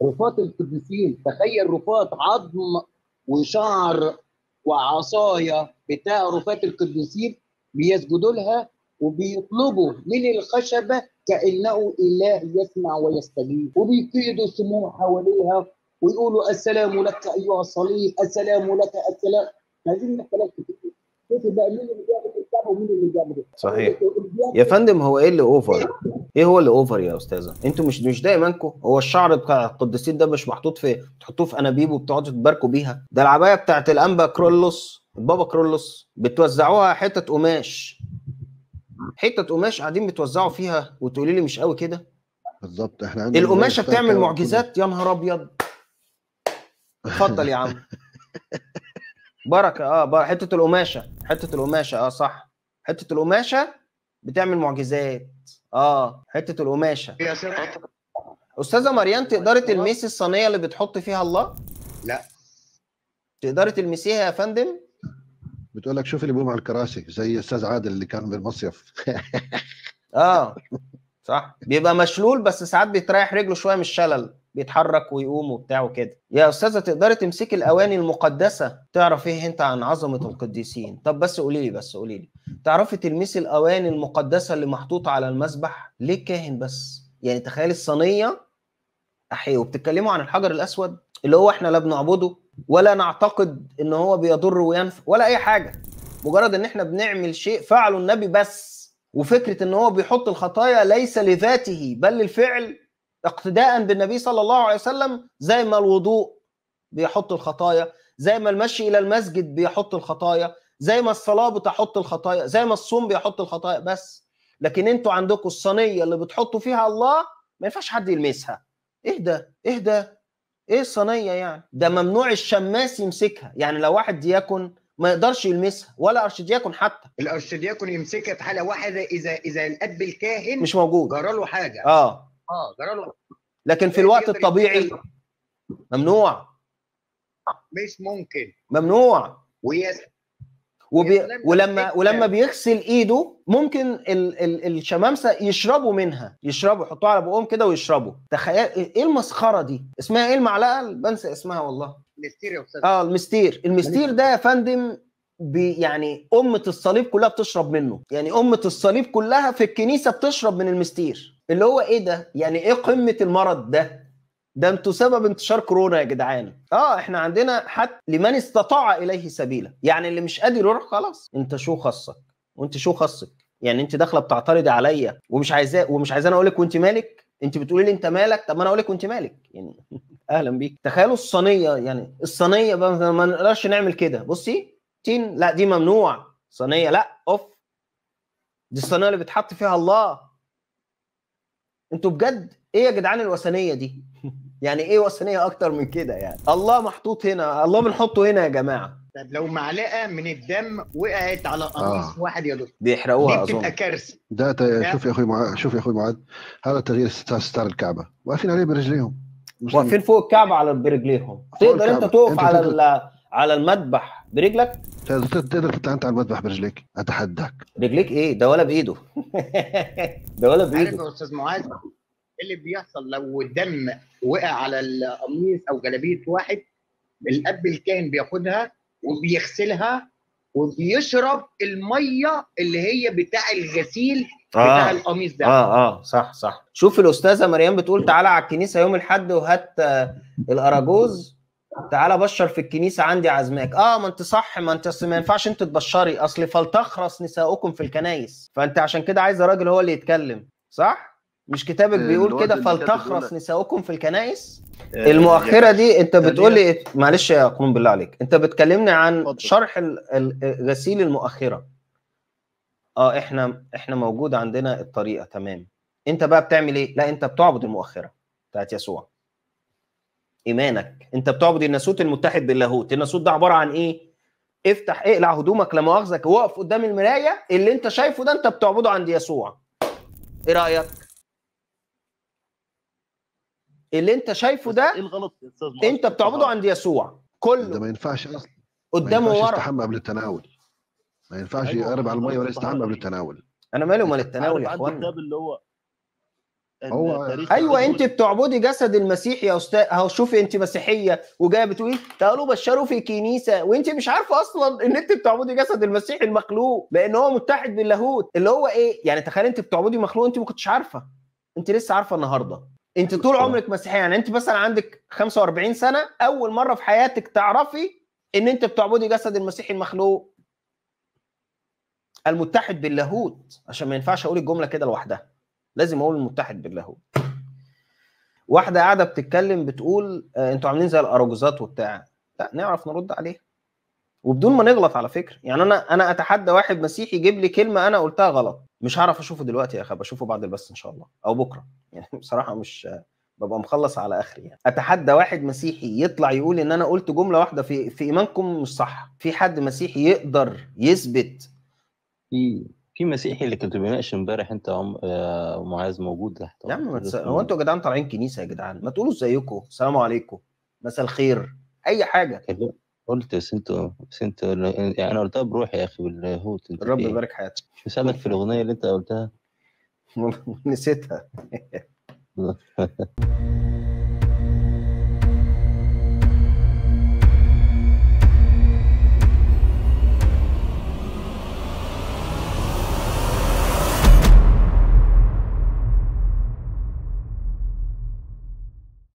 رفات القديسين تخيل رفات عظم وشعر وعصايه بتاع رفات القديسين بيسجدوا لها وبيطلبوا من الخشبه كانه اله يسمع ويستجيب وبيقيدوا السموع حواليها ويقولوا السلام لك ايها الصليب السلام لك السلام عايزين نحكي كتير شوف بقى مين اللي بيعمل الكتاب ومين اللي بيعمل صحيح يا فندم هو ايه اللي اوفر؟ ايه هو اللي اوفر يا استاذه؟ انتوا مش مش ده ايمانكم؟ هو الشعر بتاع القديسين ده مش محطوط في تحطوه في انابيب وبتقعدوا تباركوا بيها؟ ده العبايه بتاعت الانبا كرولوس البابا كرولوس بتوزعوها حتة قماش حتة قماش قاعدين بتوزعوا فيها وتقولي لي مش قوي كده بالظبط احنا عندنا القماشه بتاع بتعمل كده معجزات يا نهار ابيض اتفضل يا عم بركه اه بر- حته القماشه حته القماشه اه صح حته القماشه بتعمل معجزات اه حته القماشه يا ثقة استاذه مريم تقدري تلمسي الصينيه اللي بتحط فيها الله لا تقدري تلمسيها يا فندم بتقول لك شوف اللي بيقوم على الكراسي زي استاذ عادل اللي كان بالمصيف اه صح بيبقى مشلول بس ساعات بيتريح رجله شويه من الشلل بيتحرك ويقوم وبتاع وكده يا استاذه تقدري تمسكي الاواني المقدسه تعرفي ايه انت عن عظمه القديسين طب بس قولي لي بس قولي لي تعرفي تلمسي الاواني المقدسه اللي محطوطه على المذبح ليه كاهن بس يعني تخيلي الصينيه احيه وبتتكلموا عن الحجر الاسود اللي هو احنا لا بنعبده ولا نعتقد ان هو بيضر وينفع ولا اي حاجه مجرد ان احنا بنعمل شيء فعله النبي بس وفكره ان هو بيحط الخطايا ليس لذاته بل للفعل اقتداء بالنبي صلى الله عليه وسلم زي ما الوضوء بيحط الخطايا زي ما المشي الى المسجد بيحط الخطايا زي ما الصلاه بتحط الخطايا زي ما الصوم بيحط الخطايا بس لكن انتوا عندكم الصينيه اللي بتحطوا فيها الله ما ينفعش حد يلمسها ايه ده ايه ده ايه الصينيه يعني ده ممنوع الشماس يمسكها يعني لو واحد دياكون ما يقدرش يلمسها ولا ارشدياكون حتى الارشدياكون يمسكها في حاله واحده اذا اذا الاب الكاهن مش موجود جرى له حاجه اه اه جرى له لكن في الوقت الطبيعي ممنوع مش ممكن ممنوع ويس وبي... يا سلام، ولما ده ولما فكرة. بيغسل ايده ممكن ال... ال... الشمامسه يشربوا منها يشربوا يحطوها على بقهم كده ويشربوا تخيل ايه المسخره دي اسمها ايه المعلقه بنسى اسمها والله مستير يا استاذ اه المستير المستير ده يا فندم بي يعني أمة الصليب كلها بتشرب منه يعني أمة الصليب كلها في الكنيسة بتشرب من المستير اللي هو إيه ده يعني إيه قمة المرض ده ده انتوا سبب انتشار كورونا يا جدعان اه احنا عندنا حتى لمن استطاع اليه سبيلا يعني اللي مش قادر يروح خلاص انت شو خصك وانت شو خصك يعني انت داخله بتعترضي عليا ومش عايزاه ومش عايزاني اقول لك وانت مالك انت بتقولي لي انت مالك طب ما انا اقول لك وانت مالك يعني اهلا بيك تخيلوا الصينيه يعني الصينيه بقى ما نقدرش نعمل كده بصي تين لا دي ممنوع صينيه لا اوف دي الصينيه اللي بتحط فيها الله انتوا بجد ايه يا جدعان الوثنيه دي يعني ايه وثنيه اكتر من كده يعني الله محطوط هنا الله بنحطه هنا يا جماعه طب لو معلقه من الدم وقعت على قميص آه. واحد يا دكتور بيحرقوها دي اظن بتبقى كارثه ده ت- شوف يا اخوي معاذ شوف يا اخوي معاذ هذا تغيير ستار ستار الكعبه واقفين عليه برجليهم مش- واقفين فوق الكعبه على برجليهم فوق تقدر انت الكعبة. تقف أنت على تقدر- ال- على المذبح برجلك تقدر تقدر تطلع انت على المذبح برجليك اتحداك رجليك ايه ده ولا بايده ده ولا عارف بايده يا استاذ معاذ إيه اللي بيحصل لو الدم وقع على القميص او جلابيه واحد الاب الكاهن بياخدها وبيغسلها وبيشرب الميه اللي هي بتاع الغسيل بتاع اه القميص ده اه اه صح صح شوف الاستاذه مريم بتقول تعالى على الكنيسه يوم الاحد وهات آه، الاراجوز تعالى بشر في الكنيسه عندي عزماك اه ما انت صح ما انت أصل ما ينفعش انت تبشري اصل فلتخرس نساؤكم في الكنايس فانت عشان كده عايز راجل هو اللي يتكلم صح مش كتابك آه، بيقول الواد كده اللي كاتب بيقول فلتخرس لك- نساؤكم في الكنايس آه، المؤخره دي انت خلينا- بتقول لي معلش يا قانون بالله عليك انت بتكلمني عن اتفضل. شرح ال- ال- غسيل المؤخره اه احنا احنا موجود عندنا الطريقه تمام انت بقى بتعمل ايه لا انت بتعبد المؤخره بتاعت يسوع ايمانك انت بتعبد الناسوت المتحد باللاهوت الناسوت ده عباره عن ايه افتح اقلع هدومك لا مؤاخذك وقف قدام المرايه اللي انت شايفه ده انت بتعبده عند يسوع ايه رايك اللي انت شايفه ده ايه الغلط يا استاذ معاذ؟ انت بتعبده عند يسوع ده كله ما ينفعش اصلا قدامه ما ينفعش ورا يستحمى قبل التناول ما ينفعش أيوة، يقرب على الميه ولا بالظبط. يستحمى قبل التناول انا مالي ومال التناول عارف يا عندي اخوانا كتاب اللي هو هو- التاريخ ايوه اليهودي. انت بتعبدي جسد المسيح يا استاذ اهو شوفي انت مسيحيه وجايه بتقولي تعالوا بشروا في كنيسه وانت مش عارفه اصلا ان انت بتعبدي جسد المسيح المخلوق لان هو متحد باللاهوت اللي هو ايه يعني تخيل انت بتعبدي مخلوق انت ما كنتش عارفه انت لسه عارفه النهارده انت طول عمرك مسيحيه يعني انت مثلا عندك 45 سنه اول مره في حياتك تعرفي ان انت بتعبدي جسد المسيح المخلوق المتحد باللاهوت عشان ما ينفعش اقول الجمله كده لوحدها لازم اقول المتحد باللاهوت واحده قاعده بتتكلم بتقول آه، انتوا عاملين زي الاراجوزات وبتاع لا نعرف نرد عليها وبدون ما نغلط على فكره يعني انا انا اتحدى واحد مسيحي يجيب لي كلمه انا قلتها غلط مش هعرف اشوفه دلوقتي يا اخي بشوفه بعد البث ان شاء الله او بكره يعني بصراحه مش ببقى مخلص على اخري يعني اتحدى واحد مسيحي يطلع يقول ان انا قلت جمله واحده في في ايمانكم مش صح في حد مسيحي يقدر يثبت في في مسيحي اللي كنت بيناقش امبارح انت عم... آه، معاذ موجود تحت يا عم ما تس... هو انتوا يا جدعان طالعين كنيسه يا جدعان ما تقولوا ازيكم السلام عليكم مساء الخير اي حاجه قلت بس انتوا بس انت يعني انا قلتها بروحي يا اخي بالهوت انت الرب في إيه؟ يبارك حياتك مش مساعدك في الاغنيه اللي انت قلتها نسيتها